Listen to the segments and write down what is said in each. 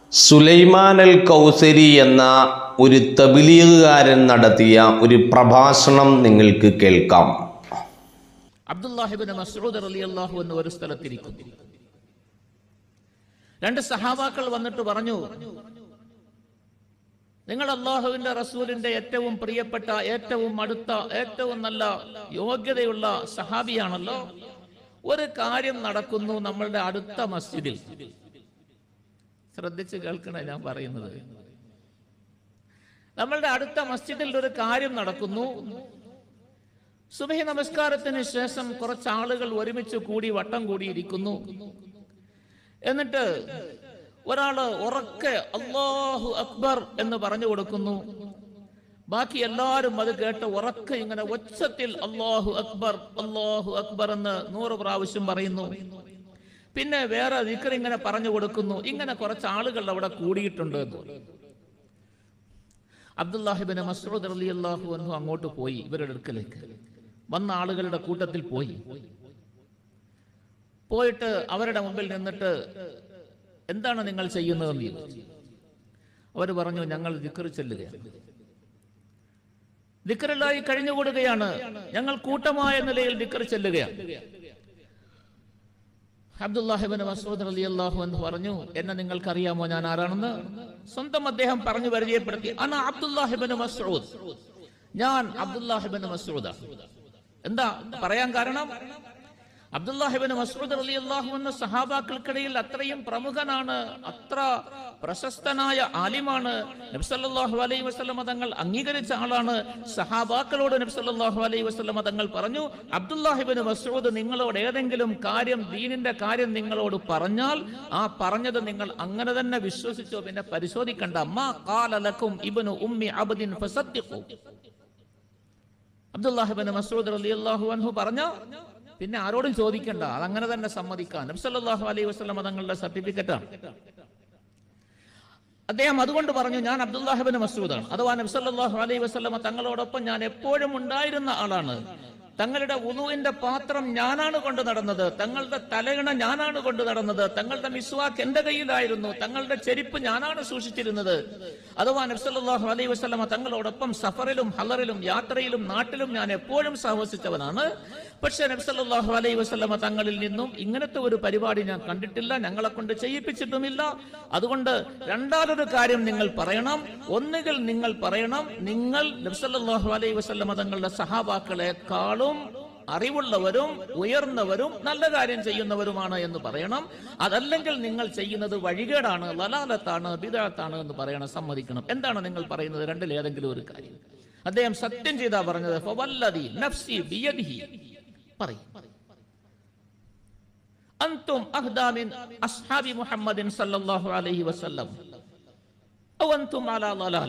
സുലൈമാൻ അൽ കൗസരി എന്ന ഒരു തബിലീഗുകാരൻ നടത്തിയ ഒരു പ്രഭാഷണം നിങ്ങൾക്ക് കേൾക്കാം അബ്ദുല്ലാഹിബിന് മസൂദ് അലി അള്ളാഹു എന്ന് ഒരു സ്ഥലത്തിരിക്കുന്നു രണ്ട് സഹാബാക്കൾ വന്നിട്ട് പറഞ്ഞു നിങ്ങൾ അള്ളാഹുവിന്റെ റസൂലിന്റെ ഏറ്റവും പ്രിയപ്പെട്ട ഏറ്റവും അടുത്ത ഏറ്റവും നല്ല യോഗ്യതയുള്ള സഹാബിയാണല്ലോ ഒരു കാര്യം നടക്കുന്നു നമ്മളുടെ അടുത്ത മസ്ജിദിൽ ശ്രദ്ധിച്ച് കേൾക്കണേ ഞാൻ പറയുന്നത് നമ്മളുടെ അടുത്ത മസ്ജിദിൽ ഒരു കാര്യം നടക്കുന്നു സുബഹി നമസ്കാരത്തിന് ശേഷം കുറച്ച് ആളുകൾ ഒരുമിച്ച് കൂടി വട്ടം കൂടിയിരിക്കുന്നു എന്നിട്ട് ഒരാള് ഉറക്കെ അള്ളാഹു അക്ബർ എന്ന് പറഞ്ഞു കൊടുക്കുന്നു ബാക്കി എല്ലാവരും അത് കേട്ട് ഉറക്കെ ഇങ്ങനെ ഒച്ചത്തിൽ അള്ളാഹു അക്ബർ അള്ളാഹു അക്ബർ എന്ന് നൂറ് പ്രാവശ്യം പറയുന്നു പിന്നെ വേറെ ദിക്കർ ഇങ്ങനെ പറഞ്ഞു കൊടുക്കുന്നു ഇങ്ങനെ കുറച്ച് ആളുകൾ അവിടെ കൂടിയിട്ടുണ്ട് എന്ന് അബ്ദുല്ലാഹിബിന് മസൂദ് അലി അള്ളാഹു അൻഹു അങ്ങോട്ട് പോയി ഇവരുടെ അടുക്കലേക്ക് വന്ന ആളുകളുടെ കൂട്ടത്തിൽ പോയി പോയിട്ട് അവരുടെ മുമ്പിൽ നിന്നിട്ട് എന്താണ് നിങ്ങൾ ചെയ്യുന്നതെന്ന് ചോദിച്ചു അവർ പറഞ്ഞു ഞങ്ങൾ ദിക്കർ ചെല്ലുകയാണ് ദിക്കറിലായി കഴിഞ്ഞുകൂടുകയാണ് ഞങ്ങൾ കൂട്ടമായ നിലയിൽ ദിക്കർ ചെല്ലുകയാണ് അബ്ദുല്ലാഹിബിൻ മസൂദ് അലി അള്ളാഹു എന്ന് പറഞ്ഞു എന്നെ നിങ്ങൾക്കറിയാമോ ഞാൻ ആരാണെന്ന് സ്വന്തം അദ്ദേഹം പറഞ്ഞു പരിചയപ്പെടുത്തി അന അബ്ദുല്ലാഹിബിൻ മസൂദ് ഞാൻ അബ്ദുല്ലാഹിബിൻ മസൂദ് എന്താ പറയാൻ കാരണം അബ്ദുല്ലാഹിബിൻ മസൂദ് അലി അള്ളാഹു എന്ന സഹാബാക്കൾക്കിടയിൽ അത്രയും പ്രമുഖനാണ് അത്ര പ്രശസ്തനായ ആലിമാണ് നബ്സല്ലാഹു അലൈഹി വസ്ലമ തങ്ങൾ അംഗീകരിച്ച ആളാണ് സഹാബാക്കളോട് നബ്സല്ലാഹു അലൈഹി വസ്ലമ തങ്ങൾ പറഞ്ഞു അബ്ദുല്ലാഹിബിൻ മസൂദ് നിങ്ങളോട് ഏതെങ്കിലും കാര്യം ദീനിന്റെ കാര്യം നിങ്ങളോട് പറഞ്ഞാൽ ആ പറഞ്ഞത് നിങ്ങൾ അങ്ങനെ തന്നെ വിശ്വസിച്ചോ പിന്നെ പരിശോധിക്കണ്ട മാ ഖാലലക്കും ഇബ്നു ഉമ്മി അബ്ദിൻ ഫസദ്ദിഖു അബ്ദുല്ലാഹിബിൻ മസൂദ് റളിയല്ലാഹു അൻഹു പറഞ്ഞ പിന്നെ ആരോടും ചോദിക്കണ്ട അതങ്ങനെ തന്നെ സമ്മതിക്കാൻ നബ്സല്ലാഹു അലൈഹി വസ്ലമ തങ്ങളുടെ സർട്ടിഫിക്കറ്റാണ് അദ്ദേഹം അതുകൊണ്ട് പറഞ്ഞു ഞാൻ അബ്ദുല്ലാഹിബിൻ മസൂദാണ് അഥവാ നബ്സല്ലാഹു അലൈഹി വസ്ലമ തങ്ങളോടൊപ്പം ഞാൻ എപ്പോഴും ഉണ്ടായിരുന്ന ആളാണ് തങ്ങളുടെ ഉളുവിന്റെ പാത്രം ഞാനാണ് കൊണ്ടു നടന്നത് തങ്ങളുടെ തലയിണ ഞാനാണ് കൊണ്ടു നടന്നത് തങ്ങളുടെ മിസ്വാക്ക് എന്റെ കയ്യിലായിരുന്നു തങ്ങളുടെ ചെരുപ്പ് ഞാനാണ് സൂക്ഷിച്ചിരുന്നത് അഥവാ നബ്സല്ലാഹു അലൈഹി വസ്ലമ തങ്ങളോടൊപ്പം സഫറിലും ഹലറിലും യാത്രയിലും നാട്ടിലും ഞാൻ എപ്പോഴും സഹവസിച്ചവനാണ് പക്ഷെ നബ്സല്ലാഹു അലൈഹി വസ്ലമ തങ്ങളിൽ നിന്നും ഇങ്ങനത്തെ ഒരു പരിപാടി ഞാൻ കണ്ടിട്ടില്ല ഞങ്ങളെ കൊണ്ട് ചെയ്യിപ്പിച്ചിട്ടുമില്ല അതുകൊണ്ട് രണ്ടാമതൊരു കാര്യം നിങ്ങൾ പറയണം ഒന്നുകിൽ നിങ്ങൾ പറയണം നിങ്ങൾ നബ്സല്ലാഹു അലൈഹി വസ്ലമ തങ്ങളുടെ സഹാബാക്കളെക്കാളും അറിവുള്ളവരും ഉയർന്നവരും നല്ല കാര്യം ചെയ്യുന്നവരുമാണ് എന്ന് പറയണം അതല്ലെങ്കിൽ നിങ്ങൾ ചെയ്യുന്നത് വഴികേടാണ് ലലാലത്താണ് ബിദാത്താണ് എന്ന് പറയണം സമ്മതിക്കണം എന്താണ് നിങ്ങൾ പറയുന്നത് രണ്ടിൽ ഏതെങ്കിലും ഒരു കാര്യം അദ്ദേഹം സത്യം ചെയ്താ പറഞ്ഞത് ഫവല്ലദി നഫ്സി ബിയദിഹി പറയും അൻതും അഹ്ദാ മിൻ അസ്ഹാബി മുഹമ്മദിൻ സല്ലല്ലാഹു അലൈഹി വസല്ലം ഔ അൻതും അലാ ളലാല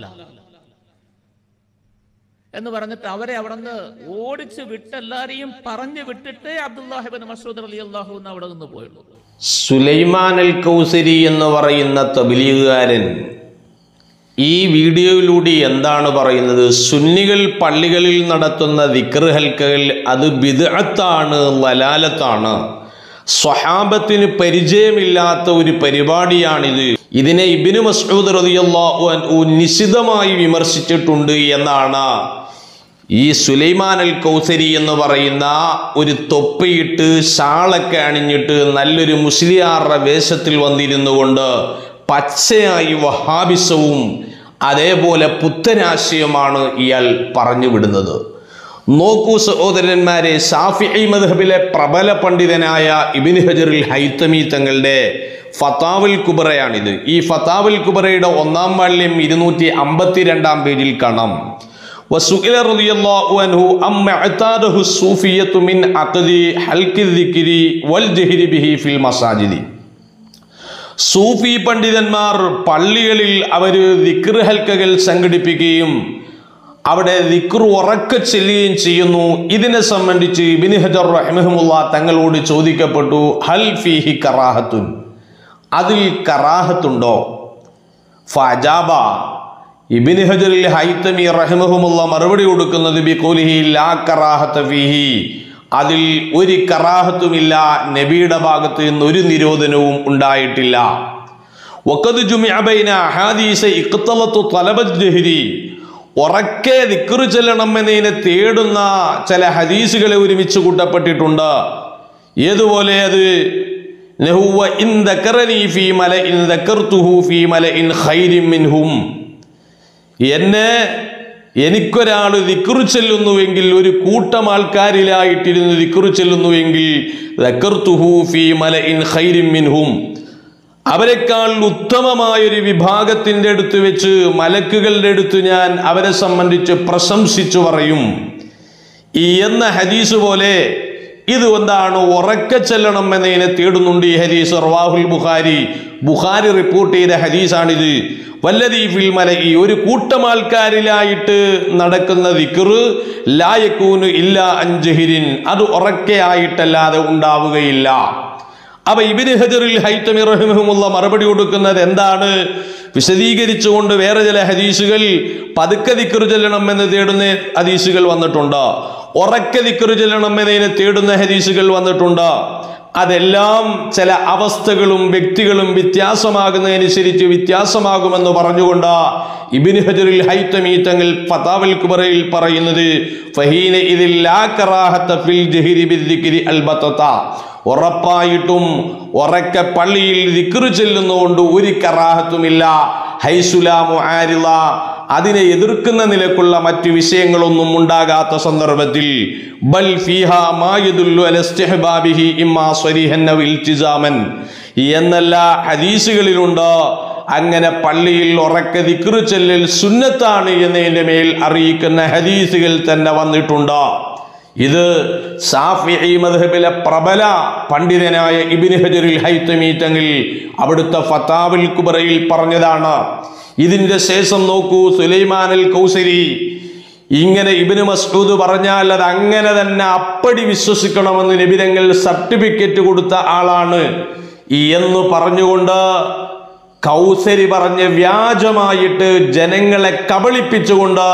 എന്ന് പറഞ്ഞിട്ട് അവരെ അവിടുന്ന് ഓടിച്ച് വിട്ടെല്ലാരെയും പറഞ്ഞു വിട്ടിട്ട് അബ്ദുല്ലാഹിബിൻ മസൂദ് അലി അള്ളാഹു എന്ന് അവിടെ നിന്ന് പോയുള്ളൂ സുലൈമാൻ അൽ കൗസരി എന്ന് പറയുന്ന തബിലീഗുകാരൻ ഈ വീഡിയോയിലൂടെ എന്താണ് പറയുന്നത് സുന്നികൾ പള്ളികളിൽ നടത്തുന്ന ദിക്ർ ഹൽക്കകൾ അത് ബിദ്അത്താണ് ലലാലത്താണ് സ്വഹാബത്തിന് പരിചയമില്ലാത്ത ഒരു പരിപാടിയാണിത് ഇതിനെ ഇബിന് മസ്ഊദ് റളിയല്ലാഹു അൻഹു നിശിതമായി വിമർശിച്ചിട്ടുണ്ട് എന്നാണ് ഈ സുലൈമാൻ അൽ കൗസരി എന്ന് പറയുന്ന ഒരു തൊപ്പിയിട്ട് ഷാളൊക്കെ അണിഞ്ഞിട്ട് നല്ലൊരു മുസ്ലിയാറുടെ വേഷത്തിൽ വന്നിരുന്നു കൊണ്ട് പച്ചയായി വഹാബിസവും അതേപോലെ പുത്തനാശയമാണ് ഇയാൾ പറഞ്ഞു വിടുന്നത് നോക്കൂ സഹോദരന്മാരെ ഷാഫിഇ മദ്ഹബിലെ പ്രബല പണ്ഡിതനായ ഇബിൻ ഹജറുൽ ഹൈത്തമി തങ്ങളുടെ ഫതാവുൽ കുബറയാണിത് ഈ ഫതാവുൽ കുബറയുടെ ഒന്നാം വാള്യം ഇരുന്നൂറ്റി അമ്പത്തിരണ്ടാം പേജിൽ കാണാം وسئل رضي الله عنه أما اعتاده الصوفية من عقد حلق الذكر والجهر به في المساجد സൂഫി പണ്ഡിതന്മാർ പള്ളികളിൽ അവർ ദിക്ർ ഹൽക്കകൾ സംഘടിപ്പിക്കുകയും അവിടെ ദിക്ർ ഉറക്കെ ചെല്ലുകയും ചെയ്യുന്നു ഇതിനെ സംബന്ധിച്ച് ഇബിന് ഹജർ റഹ്മഹമുല്ല തങ്ങളോട് ചോദിക്കപ്പെട്ടു ഹൽ ഫീഹി കറാഹത്തുൻ അതിൽ കറാഹത്തുണ്ടോ ഫജാബ ഇബിന് ഹജറിൽ ഹൈത്തമി റഹ്മഹുമുള്ള മറുപടി കൊടുക്കുന്നത് ബി കോലിഹി ലാ കറാഹത്ത ഫീഹി അതിൽ ഒരു കറാഹത്തുമില്ല നബിയുടെ ഭാഗത്ത് നിന്ന് ഒരു നിരോധനവും ഉണ്ടായിട്ടില്ല വഖദ് ജുമിഅ ബൈന അഹാദീസ ഇഖ്തലത്തു തലബൽ ജഹരി ഉറക്കെ ദിക്റ് ചെല്ലണം എന്നതിനെ തേടുന്ന ചില ഹദീസുകളെ ഒരുമിച്ച് കൂട്ടപ്പെട്ടിട്ടുണ്ട് ഏതുപോലെ അത് നഹുവ ഇൻ ദക്കറനി ഫീ മലഇൻ ദക്കർതുഹു ഫീ മലഇൻ ഖൈരിൻ മിൻഹും എന്നെ എനിക്കൊരാൾ ദിക്കുറു ചെല്ലുന്നുവെങ്കിൽ ഒരു കൂട്ടം ആൾക്കാരിലായിട്ടിരുന്ന് ദിക്കുറു ചെല്ലുന്നുവെങ്കിൽ ദക്കർതുഹു ഫീ മലഇൻ ഖൈരിൻ മിൻഹും അവരെക്കാൾ ഉത്തമമായൊരു വിഭാഗത്തിൻ്റെ അടുത്ത് വെച്ച് മലക്കുകളുടെ അടുത്ത് ഞാൻ അവരെ സംബന്ധിച്ച് പ്രശംസിച്ചു പറയും ഈ എന്ന ഹദീസ് പോലെ ഇത് എന്താണ് ഉറക്കെ ചെല്ലണം എന്നതിനെ തേടുന്നുണ്ട് ഈ ഹദീസ് റവാഹുൽ ബുഖാരി ബുഖാരി റിപ്പോർട്ട് ചെയ്ത ഹദീസാണിത് വല്ലതീ ഫിൽ മലയി ഒരു കൂട്ടം ആൾക്കാരിലായിട്ട് നടക്കുന്ന ദിക്റ് ലായക്കൂന് ഇല്ല അഞ്ചഹിരിൻ അത് ഉറക്കെ ആയിട്ടല്ലാതെ ഉണ്ടാവുകയില്ല അപ്പൊ ഇബിന് ഹജറിൽ ഹൈത്തമി റഹിമഹുമുള്ള മറുപടി കൊടുക്കുന്നത് എന്താണ് വിശദീകരിച്ചുകൊണ്ട് വേറെ ചില ഹദീസുകൾ പതുക്കെ ദിക്കറ് ചെല്ലണം എന്ന് തേടുന്ന ഹദീസുകൾ വന്നിട്ടുണ്ട് ഉറക്കെ ദിക്കറ് ചെല്ലണം എന്നതിനെ തേടുന്ന ഹദീസുകൾ വന്നിട്ടുണ്ട് അതെല്ലാം ചില അവസ്ഥകളും വ്യക്തികളും വ്യത്യാസമാകുന്നതനുസരിച്ച് വ്യത്യാസമാകുമെന്ന് പറഞ്ഞുകൊണ്ട് ഇബിന് ഹജറിൽ ഹൈത്തമി തങ്ങൾ ഫതാവൽ കുബറയിൽ പറയുന്നത് ഫഹീന ഇതിൽ ലാ കറാഹത്ത ഫിൽ ജഹിരി ബിദ്ദിക്രി അൽബത്തത്ത ഉറപ്പായിട്ടും ഉറക്കെ പള്ളിയിൽ ദിക്റ് ചെല്ലുന്നതുകൊണ്ട് ഒരു കറാഹത്തുമില്ല ഹൈസുലാമു ആരില അതിനെ എതിർക്കുന്ന നിലക്കുള്ള മറ്റു വിഷയങ്ങളൊന്നും ഉണ്ടാകാത്ത സന്ദർഭത്തിൽ ബൽ ഫീഹ മായദുല്ലു അല ഇസ്തിഹ്ബാബിഹി ഇമ്മാ സ്വരിഹൻ അവ ഇൽത്തിസാമൻ എന്നല്ല ഹദീസുകളിലുണ്ട് അങ്ങനെ പള്ളിയിൽ ഉറക്കെ ദിക്റ് ചെല്ലൽ സുന്നത്താണ് എന്നതിൻ്റെ മേൽ അറിയിക്കുന്ന ഹദീസുകൾ തന്നെ വന്നിട്ടുണ്ട് ഇത് സാഫിഈ മദ്ഹബിലെ പ്രബല പണ്ഡിതനായ ഇബ്നു ഹജറിൽ ഹൈത്തമി തങ്ങൾ അവിടുത്തെ ഫതാവിൽ കുബറയിൽ പറഞ്ഞതാണ് ഇതിന്റെ ശേഷം നോക്കൂ സുലൈമാൻ അൽ കൗസരി ഇങ്ങനെ ഇബിന് മസ്ഊദ് പറഞ്ഞാൽ അത് അങ്ങനെ തന്നെ അപ്പടി വിശ്വസിക്കണമെന്ന് നബിതങ്ങൾ സർട്ടിഫിക്കറ്റ് കൊടുത്ത ആളാണ് എന്ന് പറഞ്ഞുകൊണ്ട് കൗസരി പറഞ്ഞ് വ്യാജമായിട്ട് ജനങ്ങളെ കബളിപ്പിച്ചുകൊണ്ട്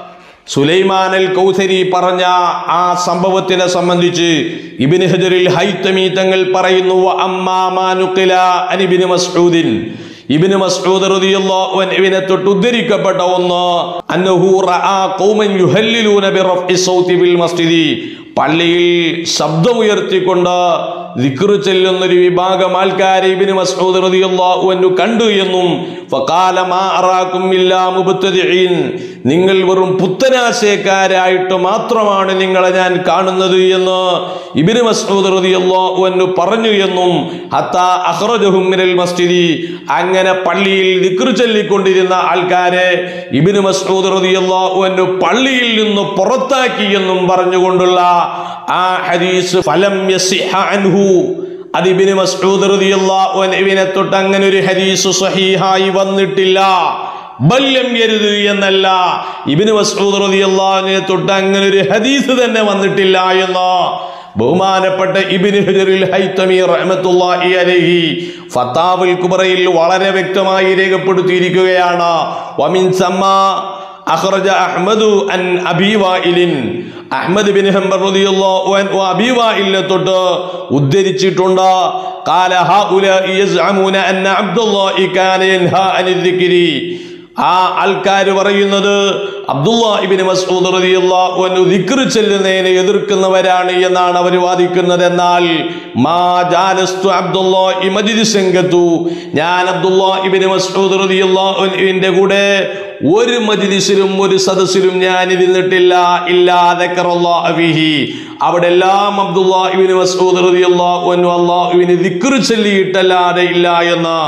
സുലൈമാൻ അൽ കൗസരി പറഞ്ഞ ആ സംഭവത്തിനെ സംബന്ധിച്ച് ഇബിന് ഹജറിൽ ഹൈത്തമി തങ്ങൾ പറയുന്നു "വ അമ്മാ മാ നുഖില അൻ ഇബ്നു മസ്ഊദിൻ ഇബ്നു മസ്ഊദ് റളിയല്ലാഹു അൻഹുവിനെ തൊട്ട് ഉദ്ധരിക്കപ്പെട്ട ഒന്ന് അന്നഹു റആ ഖൗമൻ യുഹല്ലിലൂന ബിറഫ്ഇ സൗതി ബിൽ മസ്ജിദി പള്ളിയിൽ ശബ്ദമുയർത്തിക്കൊണ്ട് ദിക്റ് ചെല്ലുന്ന ഒരു വിഭാഗം ആൾക്കാരെ ഇബ്നു മസ്ഊദ് റളിയല്ലാഹു അൻഹു കണ്ടു എന്നും ഫഖാല മാ അറാകും ഇല്ലാ മുബ്തദിഈൻ നിങ്ങൾ വെറും പുത്തനാശയക്കാരായിട്ട് മാത്രമാണ് നിങ്ങളെ ഞാൻ കാണുന്നത് എന്ന് ഇബ്നു മസ്ഊദ് റളിയല്ലാഹു അൻഹു പറഞ്ഞു എന്നും ഹത്താ അഖ്റജഹും മിനൽ മസ്ജിദി അങ്ങനെ പള്ളിയിൽ ദിക്റ് ചൊല്ലിക്കൊണ്ടിരുന്ന ആൾക്കാരെ ഇബ്നു മസ്ഊദ് റളിയല്ലാഹു അൻഹു പള്ളിയിൽ നിന്ന് പുറത്താക്കി എന്നും പറഞ്ഞുകൊണ്ടുള്ള ആ ഹദീസ് ഫലം യസിഹ അൻഹു അത് ഇബ്നു മസ്ഊദ് റളിയല്ലാഹു അൻഹുവിനെ തൊട്ട് അങ്ങനെ ഒരു ഹദീസ് സഹീഹായി വന്നിട്ടില്ല ബല്യം കരുത് എന്നല്ല ഇബിന് മസ്ഊദ് റളിയല്ലാഹുവിനെ തൊട്ട് അങ്ങനെ ഒരു ഹദീസ് തന്നെ വന്നിട്ടില്ല എന്ന് ബഹുമാനപ്പെട്ട ഇബിന് ഹജറിൽ ഹൈത്തമി റഹ്മത്തുള്ളാഹി അലൈഹി ഫത്താവുൽ കുബറയിൽ വളരെ വ്യക്തമായി രേഖപ്പെടുത്തിയിരിക്കുകയാണ് വമിൻ സമ്മ അഖ്റജ അഹ്മദു അൻ അബി വായിലിൻ അഹ്മദ് ബിൻ ഹംബർ റളിയല്ലാഹു അൻഹു അബി വായിലിനെ തൊട്ട് ഉദ്ധരിച്ചിട്ടുണ്ട് قال هؤلاء يزعمون أن عبد الله كان ينهى عن الذكر ആ ആൾക്കാർ പറയുന്നത് അബ്ദുല്ലാഹിബിന് മസൂദ് റളിയല്ലാഹു അൻഹു ദിക്ർ ചെല്ലുന്നതിനെ എതിർക്കുന്നവരാണ് എന്നാണ് അവർ വാദിക്കുന്നത് എന്നാൽ മാ ജാലസ്തു അബ്ദുല്ലാഹി മജ്ലിസൻ ഗതു ഞാൻ അബ്ദുല്ലാഹിബിന് മസൂദ് റളിയല്ലാഹു അൻഹുവിന്റെ കൂടെ ഒരു മജ്ലിസിലും ഒരു സദസ്സിലും ഞാൻ ഇരുന്നിട്ടില്ല ഇല്ലാതെ ഫീഹി അവിടെ എല്ലാം അബ്ദുല്ലാഹിബിന് മസൂദ് റളിയല്ലാഹു അൻഹു അല്ലാഹുവിനെ ദിക്ർ ചൊല്ലിയിട്ടല്ലാതെ ഇല്ല എന്ന്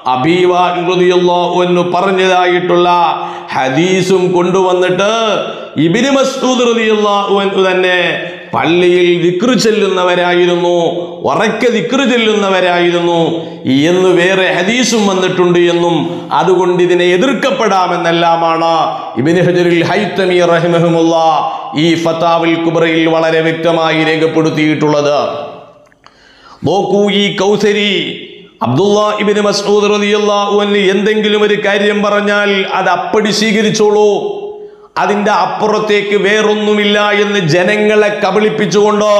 അബീവാഹു പറഞ്ഞതായിട്ടുള്ള ഹദീസും കൊണ്ടുവന്നിട്ട് ഇബിന് മസ്ഊദ് റളിയല്ലാഹു അൻഹു തന്നെ പള്ളിയിൽ ദിക്റ് ചെല്ലുന്നവരായിരുന്നു ഉറക്കെ ദിക്റ് ചെല്ലുന്നവരായിരുന്നു എന്ന് വേറെ ഹദീസും വന്നിട്ടുണ്ട് എന്നും അതുകൊണ്ട് ഇതിനെ എതിർക്കപ്പെടാമെന്നെല്ലാമാണ് ഇബിന് ഹജറിൽ ഹൈത്തമി റഹിമഹുമുള്ള ഈ ഫത്താവുൽ കുബ്രയിൽ വളരെ വ്യക്തമായി രേഖപ്പെടുത്തിയിട്ടുള്ളത് നോക്കൂ ഈ കൗസരി അബ്ദുള്ള ഇബിന് മസ്ഊദ് റളിയല്ലാഹു അൻഹു എന്തെങ്കിലും ഒരു കാര്യം പറഞ്ഞാൽ അത് അപ്പടി സ്വീകരിച്ചോളൂ അതിന്റെ അപ്പുറത്തേക്ക് വേറൊന്നുമില്ല എന്ന് ജനങ്ങളെ കബളിപ്പിച്ചുകൊണ്ട്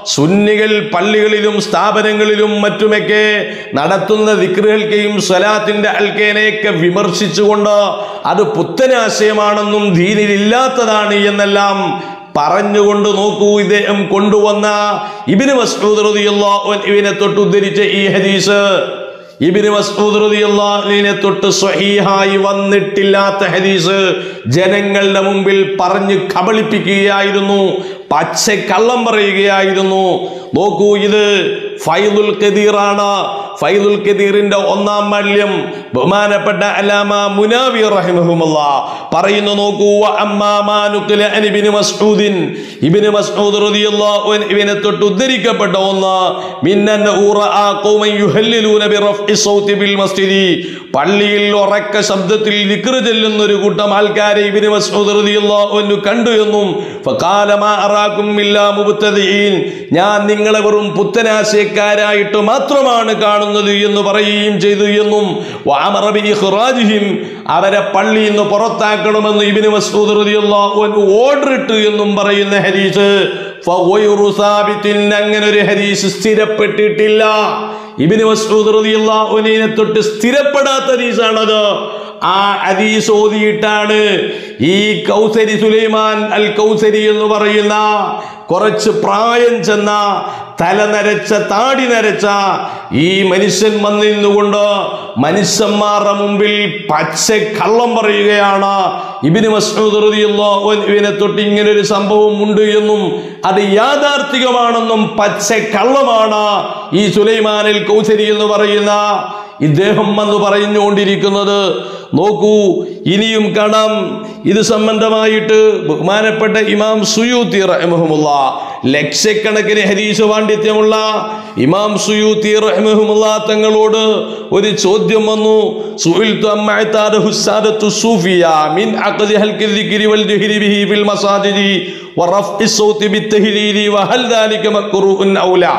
സുന്നികൾ പള്ളികളിലും സ്ഥാപനങ്ങളിലും മറ്റുമൊക്കെ നടത്തുന്ന ദിക്റുകൾക്കെയും സ്വലാത്തിന്റെ അൽക്കേനെയൊക്കെ വിമർശിച്ചുകൊണ്ട് അത് പുത്തനാശയമാണെന്നും ദീനിലില്ലാത്തതാണ് എന്നെല്ലാം പറഞ്ഞുകൊണ്ട് നോക്കൂ ഇദ്ദേഹം കൊണ്ടുവന്ന ഇബിന് മസ്ഊദ് റളിയല്ലാഹു അൻഹുവിനെ തൊട്ട് ഉദ്ധരിച്ച ഈ ഹദീസ് ഇബിന് മസ്ഊദ് റളിയല്ലാഹുവിനെ തൊട്ട് സ്വഹീഹായി വന്നിട്ടില്ലാത്ത ഹദീസ് ജനങ്ങളുടെ മുമ്പിൽ പറഞ്ഞ് കബളിപ്പിക്കുകയായിരുന്നു പച്ച കള്ളം പറയുകയായിരുന്നു നോക്കൂ ഇത് ഫൈദുൽ കദീറാണ് ഫൈദുൽ കദീറിന്റെ ഒന്നാം മല്യം ബഹുമാനപ്പെട്ട അലാമ മുനാവി റഹിമഹുമുള്ള പറയുന്നു നോക്കൂ വ അമ്മാ മാ നുഖില അൻ ഇബ്നു മസ്ഊദിൻ ഇബ്നു മസ്ഊദ് റളിയല്ലാഹു അൻഹു ഇവനെ തൊട്ട് ഉദ്ധരിക്കപ്പെട്ട ഒന്ന് മിന്നൻ ഊറആ ഖൗമൻ യുഹല്ലിലൂന ബിറഫ്ഇ സൗതി ബിൽ മസ്ജിദി പള്ളിയിൽ ഉറക്ക ശബ്ദത്തിൽ ദിക്ർ ചെല്ലുന്ന ഒരു കൂട്ടം ആൾക്കാരെ ഇബ്നു മസ്ഊദ് റളിയല്ലാഹു അൻഹു കണ്ടു എന്നും ഫഖാല മാ അറാകും ഇല്ലാ മുബ്തദിഈൻ ഞാൻ നിങ്ങളെ വെറും പുത്തനാശയക്കാരായിട്ട് മാത്രമാണ് കാണുന്നത് എന്ന് പറയുകയും ചെയ്തു എന്നും വഅമറ ബി ഇഖ്റാജിഹിം അവരെ പള്ളിയിൽ നിന്ന് പുറത്താക്കണമെന്ന് ഇബ്നു മസ്ഊദ് റളിയല്ലാഹു അൻഹു ഓർഡർ ഇട്ടു എന്നും പറയുന്ന ഹദീസ് ഫഗൈറു സാബിത്തിൻ അങ്ങനെ ഒരു ഹദീസ് സ്ഥിരപ്പെട്ടിട്ടില്ല ഇബ്നു മസ്ഊദ് റളിയല്ലാഹു അൻഹുവിനെ തൊട്ട് സ്ഥിരപ്പെടാത്ത ഹദീസാണത് ആ ഹദീസ് ഓതിയിട്ടാണ് ഈ കൗസരി സുലൈമാൻ അൽ കൗസരി എന്ന് പറയുന്ന കുറച്ച് പ്രായം ചെന്ന തല നരച്ച താടി നരച്ച ഈ മനുഷ്യൻ വന്നിരുന്നുകൊണ്ട് മനുഷ്യന്മാരുടെ മുമ്പിൽ പച്ച കള്ളം പറയുകയാണ് ഇബിന് മസ്ഊദ് റളിയല്ലാഹു അൻഹുവിനെ തൊട്ട് ഇങ്ങനെ ഒരു സംഭവം ഉണ്ട് എന്നും അത് യാഥാർത്ഥികമാണെന്നും പച്ച കള്ളമാണ് ഈ സുലൈമാനിൽ കൗസരി എന്ന് പറയുന്ന ഇദ്ദേഹം വന്ന് പറഞ്ഞുകൊണ്ടിരിക്കുന്നത് നോക്കൂ ഇനിയും കാണാം ഇത് സംബന്ധമായിട്ട് ബഹുമാനപ്പെട്ട ഇമാം സുയൂത്തി റഹ്മഹുമുള്ള ലക്ഷക്കണക്കിന് ഹരീശ പാണ്ഡിത്യമുള്ള ഇമാം സുയൂത്തി റഹ്മഹുമുള്ള തങ്ങളോട് ഒരു ചോദ്യം വന്നു സുഇൽതു അമ്മ അതാദഹു സാദത്തു സൂഫിയ മിൻ അഖദി ഹൽക്കി الذിക്രി വൽ ജഹരി ബിഹി ഫിൽ മസാജിദി വറഫ്ഇ الصوت بالتهليل وهل ذلك مكروه أو لا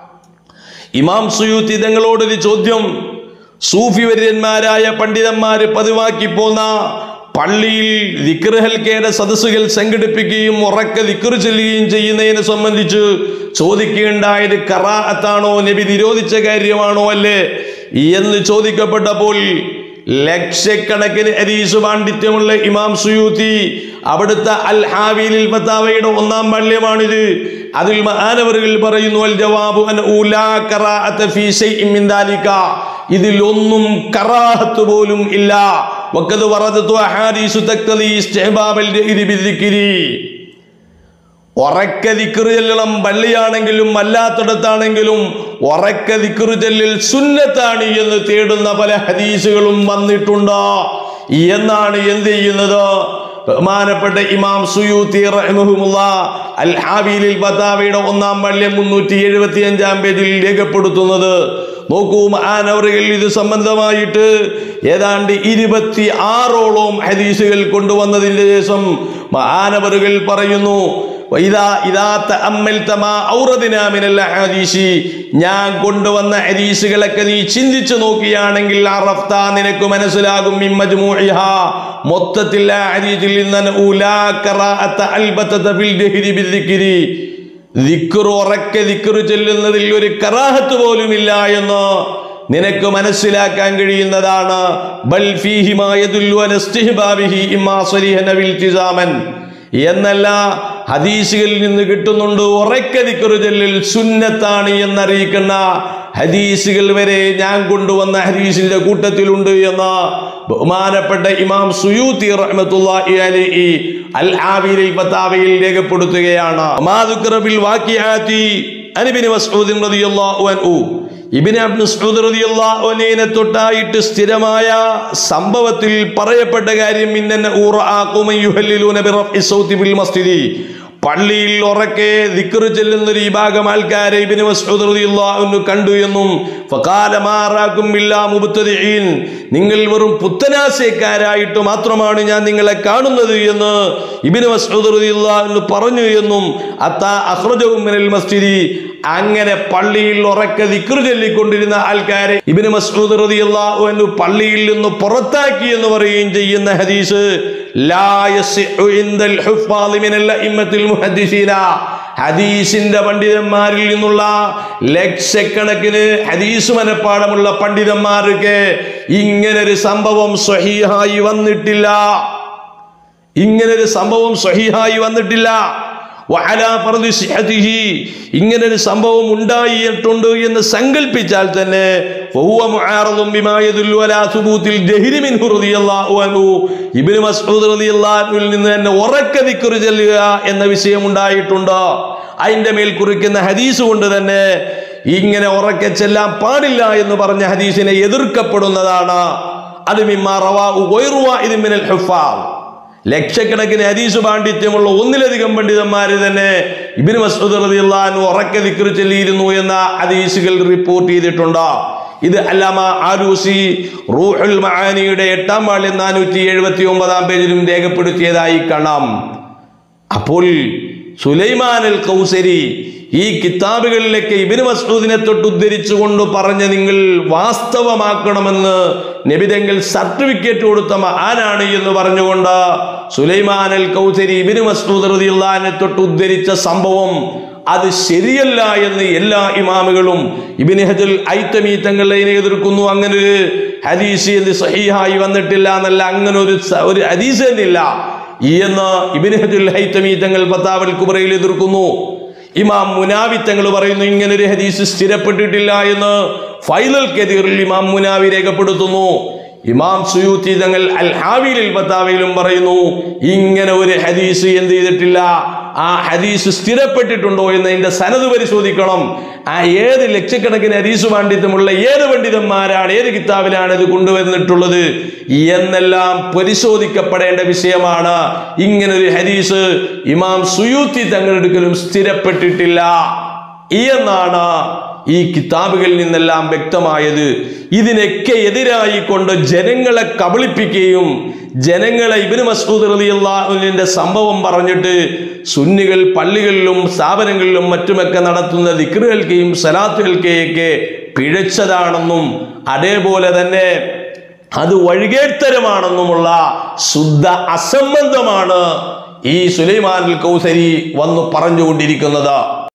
ഇമാം സുയൂത്തി തങ്ങളോട് ഒരു ചോദ്യം സൂഫി വര്യന്മാരായ പണ്ഡിതന്മാര് പതിവാക്കി പോന്ന പള്ളിയിൽ ദിക്ർ ഹൽക്കയുടെ സദസ്സുകൾ സംഘടിപ്പിക്കുകയും ഉറക്ക ദിക്ർ ചെല്ലുകയും ചെയ്യുന്നതിനെ സംബന്ധിച്ച് ചോദിക്കുകയുണ്ടായത് കറാഅത്താണോ നബി നിരോധിച്ച കാര്യമാണോ അല്ലേ എന്ന് ചോദിക്കപ്പെട്ടപ്പോൾ ലക്ഷക്കണക്കിന് ഹരീസ് പാണ്ഡിത്യമുള്ള ഇമാം സുയൂത്തി അവിടുത്തെ അൽ ഹാവിലിൽ ഫത്താവയുടെ ഒന്നാം പള്യമാണിത് അതിൽ മഹാനവറുകൾ പറയുന്നു അൽ ജവാബു അൻ ഊലാ ഖറാഅത ഫീ ശൈഇൻ മിൻ ദാലിക ഇതിൽ ഒന്നും കറാഹത്ത് പോലും ഇല്ല വഖദ് വറദതു അഹാദീസു തഖ്തലി ഇസ്തിഹ്ബാബൽ ജഹരി ബിദ്ദിക്രി ഉറക്ക ദിക്റ് ചെല്ലണം പള്ളിയാണെങ്കിലും അല്ലാത്തിടത്താണെങ്കിലും ഉറക്ക ദിക്റ് ചെല്ലിൽ സുന്നത്താണ് എന്ന് തേടുന്ന പല ഹദീസുകളും വന്നിട്ടുണ്ട് എന്നാണ് എന്ത് ചെയ്യുന്നത് ബഹുമാനപ്പെട്ട ഇമാം സുയൂത്തി റഹ്മഹുമുള്ള അൽ ഹാബീലിൽ ബത്താവയുടെ ഒന്നാം പള്ളിയം മുന്നൂറ്റി എഴുപത്തി അഞ്ചാം പേജിൽ രേഖപ്പെടുത്തുന്നത് നോക്കൂ മഹാനവറുകൾ ഇത് സംബന്ധമായിട്ട് ഏതാണ്ട് ഇരുപത്തി ആറോളം ഹദീസുകൾ കൊണ്ടുവന്നതിന് ശേഷം മഹാനവറുകൾ പറയുന്നു വൈദാ ഇദാ തഅമ്മൽത മാ ഔറദിനാ മിനൽ അഹാദീസി ഞാൻ കൊണ്ടുവന്ന ഹദീസുകളൊക്കെ നീ ചിന്തിച്ചു നോക്കിയാണെങ്കിൽ അറഫ്ത നിനക്ക് മനസ്സിലാകും മിൻ മജ്മൂഇഹാ മൊത്തത്തിൽ ആ ഹദീസിൽ നിന്ന് ഉലാ ഖറാഅത അൽബതത ഫിൽ ജഹരി ബിദ്ദിക്രി ദിക്ർ ഉറക്കെ ദിക്ർ ചെല്ലുന്നതിൽ ഒരു കറാഹത്ത് പോലുമില്ല എന്ന് നിനക്ക് മനസ്സിലാക്കാൻ കഴിയുന്നതാണ് ബൽ ഫീഹി മാ യദുല്ലു അല ഇസ്തിഹ്ബാബിഹി ഇമ്മാ സ്വരീഹൻ അവിൽ ഇൽതിസാമൻ എന്നല്ല ഹദീസുകളിൽ നിന്ന് കിട്ടുന്നുണ്ട് ഉറക്കെ ദിക്ർ ചെല്ലിൽ സുന്നത്താണ് എന്നറിയിക്കുന്ന ഹദീസുകൾ വരെ ഞാൻ കൊണ്ടുവന്ന ഹദീസിന്റെ കൂട്ടത്തിലുണ്ട് എന്ന് ബഹുമാനപ്പെട്ട ഇമാം സുയൂത്തി റഹ്മത്തുള്ളാഹി അലൈഹി അൽ ആബിലിൽ ഫതാവയിൽ രേഖപ്പെടുത്തുകയാണ് മാദുക്റബിൽ വാക്കിയാത്തി അനിബിന് മസ്ഊദ് റളിയല്ലാഹു അൻഹു ഇബിന് അബ്ദു മസ്ഊദ് റളിയല്ലാഹു അൻഹുവിനെ തൊട്ടായിട്ട് സ്ഥിരമായ സംഭവത്തിൽ പറയപ്പെട്ട കാര്യം ഇന്നന്ന ഊറആഖുമ യുഹല്ലിലൂന ബിറഫ്ഇ സൗതി ബിൽ മസ്ജിദി പള്ളിയിൽ ഉറക്കെ ദിക്ർ ചെല്ലുന്ന ഒരു വിഭാഗം ആൾക്കാരെ ഇബ്നു മസ്ഊദ് റളിയല്ലാഹു അൻഹു കണ്ടു എന്നും ഫഖാല മാ അറാകും ഇല്ലാ മുബ്തദിഈൻ നിങ്ങൾ വെറും പുത്തനാശയക്കാരായിട്ട് മാത്രമാണ് ഞാൻ നിങ്ങളെ കാണുന്നത് എന്ന് ഇബ്നു മസ്ഊദ് റളിയല്ലാഹു അൻഹു പറഞ്ഞു എന്നും അത്താ അഖ്റജഹു മിനൽ മസ്ജിദി അങ്ങനെ പള്ളിയിൽ ഉറക്കെ ദിക്ർ ചൊല്ലിക്കൊണ്ടിരുന്ന ആൾക്കാരെ ഇബ്നു മസ്ഊദ് റളിയല്ലാഹു അൻഹു പള്ളിയിൽ നിന്ന് പുറത്താക്കി എന്ന് പറയുകയും ചെയ്യുന്ന ഹദീസ് ലാ യസിഉ ഇൻദൽ ഹുഫാദി മിനൽ അഇമ്മത്തിൽ മുഹദ്ദിസീന ഹദീസിന്റെ പണ്ഡിതന്മാരിൽ നിന്നുള്ള ലക്ഷക്കണക്കിന് ഹദീസ് മനപ്പാടമുള്ള പണ്ഡിതന്മാർക്ക് ഇങ്ങനൊരു സംഭവം സ്വഹീഹായി വന്നിട്ടില്ല ഇങ്ങനൊരു സംഭവം സ്വഹീഹായി വന്നിട്ടില്ല വഅലാ ഫർദി സിഹതിഹി ഇങ്ങനൊരു സംഭവം ഉണ്ടായിട്ടുണ്ട് എന്ന് സങ്കല്പിച്ചാൽ തന്നെ ഫഹുവ മുആറദും ബിമാ യദുല്ലു അലാ സുബൂത്തിൽ ജഹ്രി മിൻഹു റളിയല്ലാഹു അൻഹു ഇബ്നു മസ്ഊദ് റളിയല്ലാഹു അൻഹുവിൽ നിന്ന് തന്നെ ഉറക്ക ദിക്ർ ചൊല്ലുക എന്ന വിഷയം ഉണ്ടായിട്ടുണ്ട് അതിന്റെ മേൽ കുറിക്കുന്ന ഹദീസ് കൊണ്ട് തന്നെ ഇങ്ങനെ ഉറക്കെ ചെല്ലാൻ പാടില്ല എന്ന് പറഞ്ഞ ഹദീസിനെ എതിർക്കപ്പെടുന്നതാണ് അത് മിമ്മാ റവാഉ ഗൈറു വാഹിദിൻ മിനൽ ഹുഫാദ് ലക്ഷക്കണക്കിന് ഹദീസ് പാണ്ഡിത്യമുള്ള ഒന്നിലധികം പണ്ഡിതന്മാര് തന്നെ ഇബിന് മസൂദ് റളിയല്ലാഹു ഉറക്കെ ദിക്ർ ചൊല്ലിയിരുന്നു എന്ന ഹദീസുകൾ റിപ്പോർട്ട് ചെയ്തിട്ടുണ്ട് ഇത് അല്ലാമ ആരൂസി റൂഹുൽ മആനിയുടെ എട്ടാം പാളിൽ നാനൂറ്റി എഴുപത്തി ഒമ്പതാം പേജിലും രേഖപ്പെടുത്തിയതായി കാണാം അപ്പോൾ സുലൈമാൻ അൽ കൗസരി ഈ കിതാബുകളിലേക്ക് ഇബിന് മസൂദിനെ തൊട്ട് ഉദ്ധരിച്ചുകൊണ്ട് പറഞ്ഞ നിങ്ങൾ വാസ്തവമാക്കണമെന്ന് നബിതങ്ങൾ സർട്ടിഫിക്കറ്റ് കൊടുത്ത മഹാനാണ് എന്ന് പറഞ്ഞുകൊണ്ട് സുലൈമാൻ അൽ കൗസരി ഇബിന് മസൂദ് റളിയല്ലാഹുവിനെ തൊട്ട് ഉദ്ധരിച്ച സംഭവം അത് ശരിയല്ല എന്ന് എല്ലാ ഇമാമുകളും ഇബിന് ഹജുൽ ഐത്തമി തങ്ങൾ അതിനെ എതിർക്കുന്നു അങ്ങനെ ഒരു ഹദീസ് എന്ന് സഹീഹായി വന്നിട്ടില്ല എന്നല്ല അങ്ങനെ ഒരു സ- ഒരു ഹദീസ് എന്നില്ല എന്ന് ഇബിന് ഹജുൽ ഹൈത്തമി തങ്ങൾ പത്താവൽ കുബറയിൽ എതിർക്കുന്നു ഇമാം മുനാവി തങ്ങൾ പറയുന്നു ഇങ്ങനെ ഒരു ഹദീസ് സ്ഥിരപ്പെട്ടിട്ടില്ല എന്ന് ഫൈനൽ കെതിറിൽ ഇമാം മുനാവി രേഖപ്പെടുത്തുന്നു ഇമാം സുയൂത്തി തങ്ങൾ അൽ ഹാവിലിൽ പത്താവയിലും പറയുന്നു ഇങ്ങനെ ഒരു ഹദീസ് എന്ത് ചെയ്തിട്ടില്ല ആ ഹദീസ് സ്ഥിരപ്പെട്ടിട്ടുണ്ടോ എന്നതിന്റെ സനത് പരിശോധിക്കണം ആ ഏത് ലക്ഷക്കണക്കിന് ഹദീസ് പാണ്ഡിത്യമുള്ള ഏത് പണ്ഡിതന്മാരാണ് ഏത് കിതാബിലാണ് ഇത് കൊണ്ടുവന്നിട്ടുള്ളത് എന്നെല്ലാം പരിശോധിക്കപ്പെടേണ്ട വിഷയമാണ് ഇങ്ങനെ ഒരു ഹദീസ് ഇമാം സുയൂത്തി തങ്ങളെടുക്കലും സ്ഥിരപ്പെട്ടിട്ടില്ല എന്നാണ് ഈ കിതാബുകളിൽ നിന്നെല്ലാം വ്യക്തമായത് ഇതിനൊക്കെ എതിരായി കൊണ്ട് ജനങ്ങളെ കബളിപ്പിക്കുകയും ജനങ്ങളെ ഇബിന് മസൂദ് റളിയല്ലാഹുവിന്റെ സംഭവം പറഞ്ഞിട്ട് സുന്നികൾ പള്ളികളിലും സ്ഥാപനങ്ങളിലും മറ്റുമൊക്കെ നടത്തുന്ന ദിക്റുകൾക്കെയും സലാത്തുകൾക്കെയൊക്കെ പിഴച്ചതാണെന്നും അതേപോലെ തന്നെ അത് വഴികേട്ടരമാണെന്നുമുള്ള ശുദ്ധ അസംബന്ധമാണ് ഈ സുലൈമാൻ അൽ കൗസരി വന്നു പറഞ്ഞുകൊണ്ടിരിക്കുന്നത്